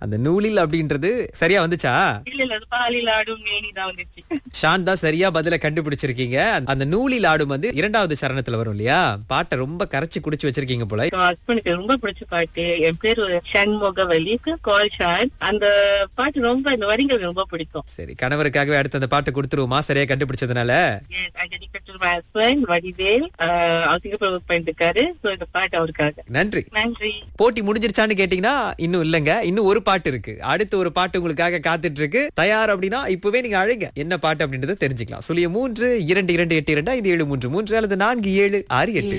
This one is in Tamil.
அந்த நூலில் அப்படின்றது சரியா வந்துச்சா இல்ல இல்ல அது பாலில் ஆடும் மேனி தான் வந்துச்சு ஷான் தான் சரியா பதில கண்டுபிடிச்சிருக்கீங்க அந்த நூலில் ஆடும் வந்து இரண்டாவது சரணத்துல வரும் இல்லையா பாட்டை ரொம்ப கரைச்சு குடிச்சு வச்சிருக்கீங்க போல ஹஸ்பண்டுக்கு ரொம்ப பிடிச்ச பாட்டு என் பேர் ஷண்முகவலி கால் ஷான் அந்த பாட்டு ரொம்ப இந்த வரிகள் ரொம்ப பிடிக்கும் சரி கணவருக்காகவே அடுத்து அந்த பாட்டு கொடுத்துருவோமா சரியா கண்டுபிடிச்சதுனால Yes, I dedicate to my husband, Vadivel ஆஹ் அவர் சிங்கப்பூர் ஒர்க் பண்ணிட்டு இருக்காரு So, இந்த பாட்டு அவருக்காக நன்றி நன்றி போட்டி முடிஞ்சிருச்சான்னு கேட்டீங்கன்னா இன்னும் இல்லங்க இன்னும் ஒரு பாட்டு இருக்கு அடுத்து ஒரு பாட்டு உங்களுக்காக காத்துட்டு இருக்கு தயார் அப்படின்னா இப்பவே நீங்க அழைங்க என்ன பாட்டு அப்படின்றத தெரிஞ்சுக்கலாம் சுழிய மூன்று இரண்டு இரண்டு எட்டு இரண்டு ஐந்து ஏழு மூன்று மூன்று அல்லது நான்கு ஏழு ஆறு எட்டு